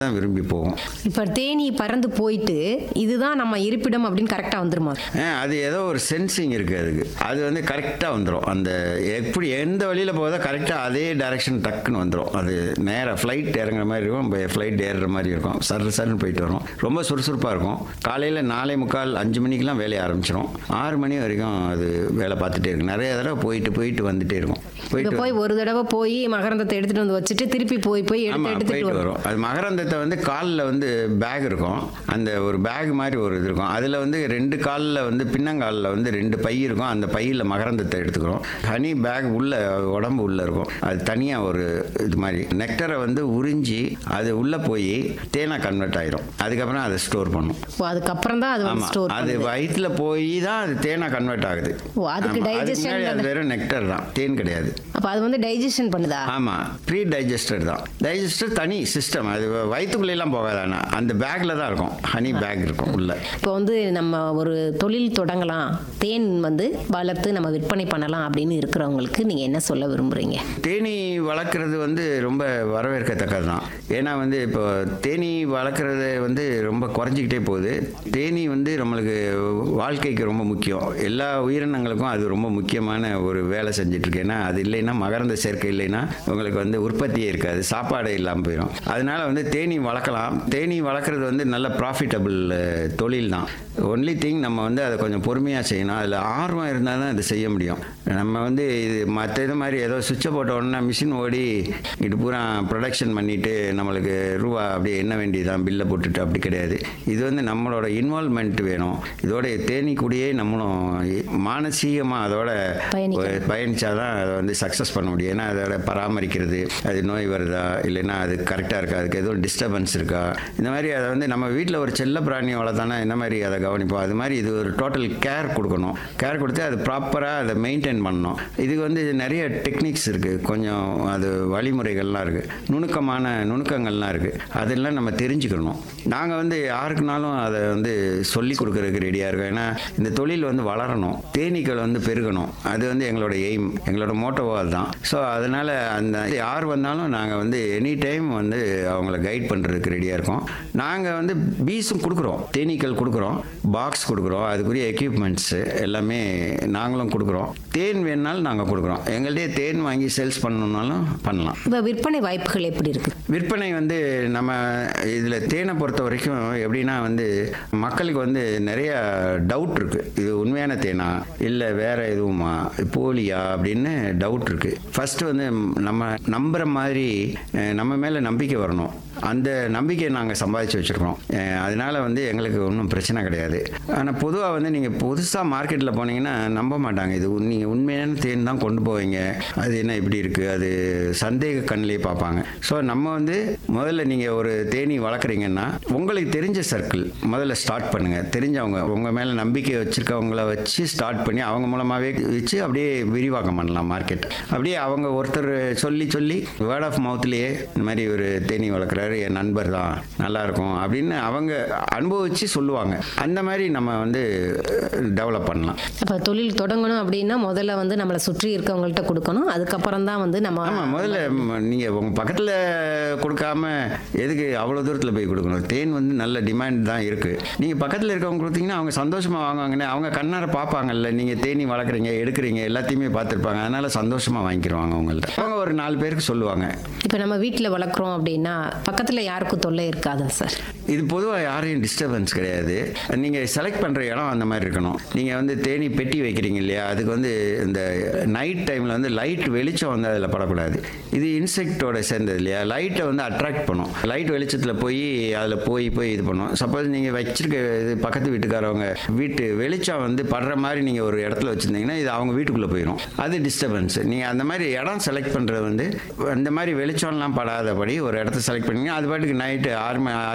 தான் விரும்பி போகும் இப்போ தேனி பறந்து போயிட்டு இதுதான் நம்ம இருப்பிடம் அப்படின்னு கரெக்டாக வந்துருமா ஆ, அது ஏதோ ஒரு சென்சிங் இருக்குது அதுக்கு அது வந்து கரெக்டாக வந்துடும் அந்த எப்படி எந்த வழியில் போதோ கரெக்டாக அதே டைரக்ஷன் டக்குன்னு வந்துடும் அது நேராக ஃப்ளைட் இறங்குற மாதிரி இருக்கும் ஃப்ளைட் ஏறுற மாதிரி இருக்கும் சர்ரு சர்னு போயிட்டு வரும் ரொம்ப சுறுசுறுப்பாக இருக்கும் காலையில் நாலே முக்கால் அஞ்சு மணிக்கெலாம் வேலையை ஆரம்பிச்சிடும் ஆறு மணி வரைக்கும் அது வேலை பார்த்துட்டே இருக்கும் நிறைய தடவை போயிட்டு போயிட்டு வந்துட்டே இருக்கும் இப்போ போயிட்டு போய் ஒரு தடவை போய் மகரந்தத்தை எடுத்துட்டு வந்து வச்சுட்டு திருப்பி போய் போய் எடுத்து ஆமாம் எடுத்துட்டு போயிட்டு வரும் வரும் அது மகரந்தத்தை வந்து காலில் வந்து பேக் இருக்கும் அந்த ஒரு பேக் மாதிரி ஒரு இது இருக்கும் அதில் வந்து ரெண்டு காலில் வந்து பின்னங்காலில் வந்து ரெண்டு பை இருக்கும் அந்த பையில் மகரந்தத்தை எடுத்துக்கிறோம் ஹனி பேக் உள்ள உடம்பு உள்ள இருக்கும் அது தனியாக ஒரு இது மாதிரி நெக்டரை வந்து உறிஞ்சி அது உள்ளே போய் தேனாக கன்வெர்ட் ஆயிரும் அதுக்கப்புறம் அதை ஸ்டோர் பண்ணும் ஓ அதுக்கப்புறம் தான் அது வந்து ஆமாம் ஸ்டோர் அது வயிற்றுல போய் தான் அது தேனாக கன்வெர்ட் ஆகுது ஓ, அதுக்கு ஆமா. digestion முன்னாடி அது வெறும் நெக்டர் தான் தேன் கிடையாது அப்போ அது வந்து டைஜஷன் பண்ணுதா ஆமாம் ப்ரீ டைஜஸ்டட் தான் டைஜஸ்டர் தனி சிஸ்டம் அது வயிற்றுக்குள்ளேலாம் போகாது ஆனால் அந்த பேக்கில் தான் இருக்கும் ஹனி பேக் இருக்கும் உள்ள இப்போ வந்து நம்ம ஒரு தொழில் தொடங்கலாம் தேன் வந்து வளர்த்து நம்ம விற்பனை பண்ணலாம் அப்படின்னு இருக்கிறவங்களுக்கு நீங்கள் என்ன சொல்ல விரும்புகிறீங்க தேனீ வளர்க்குறது வந்து ரொம்ப வரவேற்கத்தக்கது தான் ஏன்னா வந்து இப்போ தேனீ வளர்க்குறது வந்து ரொம்ப குறைஞ்சிக்கிட்டே போகுது தேனீ வந்து நம்மளுக்கு வாழ்க்கைக்கு ரொம்ப முக்கியம் எல்லா உயிரினங்களுக்கும் அது ரொம்ப முக்கியமான ஒரு வேலை செஞ்சுட்ருக்கு ஏன்னா அது இல்லைன்னா மகரந்த சேர்க்கை இல்லைன்னா உங்களுக்கு வந்து உற்பத்தியே இருக்காது சாப்பாடே இல்லாமல் போயிடும் அதனால வந்து தேனீ வளர்க்கலாம் தேனீ வளர்க்குறது வந்து நல்ல ப்ராஃபிட்டபிள் தொழில் தான் ஒன்லி திங் நம்ம வந்து அதை கொஞ்சம் பொறுமையாக செய்யணும் அதில் ஆர்வம் இருந்தால் தான் அது செய்ய முடியும் நம்ம வந்து இது மற்ற இது மாதிரி ஏதோ சுவிட்சை போட்ட உடனே மிஷின் ஓடி இது பூரா ப்ரொடக்ஷன் பண்ணிவிட்டு நம்மளுக்கு ரூபா அப்படியே என்ன வேண்டியதான் பில்லை போட்டுட்டு அப்படி கிடையாது இது வந்து நம்மளோட இன்வால்மெண்ட் வேணும் இதோட தேனி கூடயே நம்மளும் மானசீகமாக அதோட பயணிக்கணும். பயணிச்சாதான் அதை வந்து சக்ஸஸ் பண்ண முடியும் ஏன்னா அதோட பராமரிக்கிறது அது நோய் வருதா இல்லைன்னா அது கரெக்டாக இருக்கா அதுக்கு எதுவும் டிஸ்டர்பன்ஸ் இருக்கா இந்த மாதிரி அதை வந்து நம்ம வீட்டில் ஒரு செல்ல பிராணி வளர்த்தானா இந்த மாதிரி அதை கவனிப்போம் அது மாதிரி இது ஒரு டோட்டல் கேர் கொடுக்கணும் கேர் கொடுத்து அது ப்ராப்பராக அதை மெயின்டைன் பண்ணணும் இதுக்கு வந்து நிறைய டெக்னிக்ஸ் இருக்குது கொஞ்சம் அது வழிமுறைகள்லாம் இருக்குது நுணுக்கமான நுணுக்கங்கள்லாம் இருக்குது அதெல்லாம் நம்ம தெரிஞ்சுக்கணும் நாங்கள் வந்து யாருக்குனாலும் அதை வந்து சொல்லி கொடுக்கறதுக்கு ரெடியாக இருக்கோம் ஏன்னா இந்த தொழில் வந்து வளரணும் தேனீக்கள் வந்து பெருகணும் அது வந்து எங்களோட எய்ம் எங்களோட மோட்டோவோ அதுதான் ஸோ அதனால் அந்த யார் வந்தாலும் நாங்கள் வந்து எனி டைம் வந்து அவங்கள கைட் பண்ணுறதுக்கு ரெடியாக இருக்கோம் நாங்கள் வந்து பீஸும் கொடுக்குறோம் தேனீக்கள் கொடுக்குறோம் பாக்ஸ் கொடுக்குறோம் அதுக்குரிய எக்யூப்மெண்ட்ஸு எல்லாமே நாங்களும் கொடுக்குறோம் தேன் வேணுனாலும் நாங்கள் கொடுக்குறோம் எங்கள்கிட்டயே தேன் வாங்கி சேல்ஸ் பண்ணணுன்னாலும் பண்ணலாம் இப்போ விற்பனை வாய்ப்புகள் எப்படி இருக்குது விற்பனை வந்து நம்ம இதில் தேனை பொறுத்த வரைக்கும் எப்படின்னா வந்து மக்களுக்கு வந்து நிறைய டவுட் இருக்குது இது உண்மையான தேனா இல்லை வேற எதுவுமா போலியா அப்படின்னு டவுட் இருக்குது ஃபர்ஸ்ட் வந்து நம்ம நம்புற மாதிரி அஹ், நம்ம மேலே நம்பிக்கை வரணும் அந்த நம்பிக்கையை நாங்கள் சம்பாதிச்சு வச்சுருக்கோம் அதனால வந்து எங்களுக்கு ஒன்றும் பிரச்சனை கிடையாது ஆனால் பொதுவாக வந்து நீங்கள் புதுசாக மார்க்கெட்டில் போனீங்கன்னா நம்ப மாட்டாங்க இது நீங்கள் உண்மையான தேன் தான் கொண்டு போவீங்க அது என்ன இப்படி இருக்குது அது சந்தேக கண்ணிலே பார்ப்பாங்க ஸோ நம்ம வந்து முதல்ல நீங்கள் ஒரு தேனி வளர்க்குறீங்கன்னா உங்களுக்கு தெரிஞ்ச சர்க்கிள் முதல்ல ஸ்டார்ட் பண்ணுங்கள் தெரிஞ்சவங்க உங்கள் மேலே நம்பிக்கை வச்சுருக்கவங்கள வச்சு ஸ்டார்ட் பண்ணி அவங்க மூலமாகவே வச்சு அப்படியே விரிவாக்கம் பண்ணலாம் மார்க்கெட் அப்படியே அவங்க ஒருத்தர் சொல்லி சொல்லி வேர்ட் ஆஃப் மவுத்லேயே இந்த மாதிரி ஒரு தேனி வளர்க்குறாரு என் நண்பர் தான் நல்லா இருக்கும் அப்படின்னு அவங்க அனுபவித்து சொல்லுவாங்க அந்த மாதிரி நம்ம வந்து டெவலப் பண்ணலாம் அப்போ தொழில் தொடங்கணும் அப்படின்னா முதல்ல வந்து நம்மளை சுற்றி இருக்கவங்கள்ட்ட கொடுக்கணும் அதுக்கப்புறம் தான் வந்து நம்ம ஆமாம் முதல்ல ம- நீங்க உங்க பக்கத்துல கொடுக்காம எதுக்கு அவ்வளோ தூரத்தில் போய் கொடுக்கணும் தேன் வந்து நல்ல டிமாண்ட் தான் இருக்கு நீங்க பக்கத்தில் இருக்கவங்க கொடுத்தீங்கன்னா அவங்க சந்தோஷமா வாங்குவாங்கன்னு அவங்க கண்ணார பார்ப்பாங்கல்ல நீங்க தேனி வளர்க்குறீங்க எடுக்கிறீங்க எல்லாத்தையுமே பார்த்துருப்பாங்க அதனால சந்தோஷமா வாங்கிக்கிருவாங்க உங்கள்ட்ட அவங்க ஒரு நாலு பேருக்கு சொல்லுவாங்க இப்போ நம்ம வீட்டில் வளர்க்குறோம் அப்படின்னா பக்கத்தில் யாருக்கும் தொல்லை இருக்காதா சார் இது பொதுவாக யாரையும் டிஸ்டர்பன்ஸ் கிடையாது நீங்கள் செலக்ட் பண்ணுற இடம் அந்த மாதிரி இருக்கணும் நீங்கள் வந்து தேனி பெட்டி வைக்கிறீங்க இல்லையா அதுக்கு வந்து இந்த நைட் டைமில் வந்து லைட் வெளிச்சம் வந்து அதில் படக்கூடாது இது இன்செக்டோட சேர்ந்தது இல்லையா லைட்டை வந்து அட்ராக்ட் பண்ணும் லைட் வெளிச்சத்தில் போய் அதில் போய் போய் இது பண்ணும் சப்போஸ் நீங்கள் வச்சிருக்க இது பக்கத்து வீட்டுக்காரவங்க வீட்டு வெளிச்சம் வந்து படுற மாதிரி நீங்கள் ஒரு இடத்துல வச்சுருந்தீங்கன்னா இது அவங்க வீட்டுக்குள்ளே போயிடும் அது டிஸ்டர்பன்ஸ் நீங்கள் அந்த மாதிரி இடம் செலக்ட் பண்ணுறது வந்து அந்த மாதிரி வெளிச்சம்லாம் படாதபடி ஒரு இடத்த செலக்ட் பண்ணீங்கன்னா அது பாட்டுக்கு நைட்டு ஆறு மணி ஆறு ஏழு மணிக்கு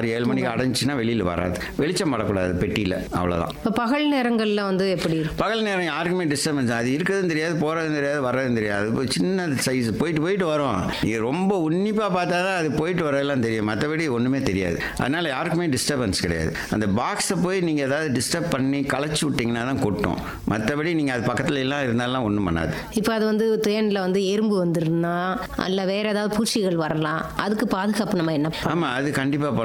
அதிகம் அடைஞ்சுன்னா வெளியில் வராது வெளிச்சம் படக்கூடாது பெட்டியில் அவ்வளோதான் இப்போ பகல் நேரங்களில் வந்து எப்படி இருக்கும் பகல் நேரம் யாருக்குமே டிஸ்டர்பன்ஸ் அது இருக்கிறதும் தெரியாது போகிறதும் தெரியாது வர்றதும் தெரியாது இப்போ சின்ன சைஸ் போயிட்டு போயிட்டு வரும் நீங்கள் ரொம்ப உன்னிப்பாக பார்த்தா தான் அது போயிட்டு வரதெல்லாம் தெரியும் மற்றபடி ஒன்றுமே தெரியாது அதனால் யாருக்குமே டிஸ்டர்பன்ஸ் கிடையாது அந்த பாக்ஸை போய் நீங்கள் ஏதாவது டிஸ்டர்ப் பண்ணி களைச்சி விட்டிங்கன்னா தான் கொட்டும் மற்றபடி நீங்கள் அது பக்கத்துல எல்லாம் இருந்தாலும் ஒன்றும் பண்ணாது இப்போ அது வந்து தேனில் வந்து எறும்பு வந்துருந்தா அல்ல வேற ஏதாவது பூச்சிகள் வரலாம் அதுக்கு பாதுகாப்பு நம்ம என்ன ஆமாம் அது கண்டிப்பாக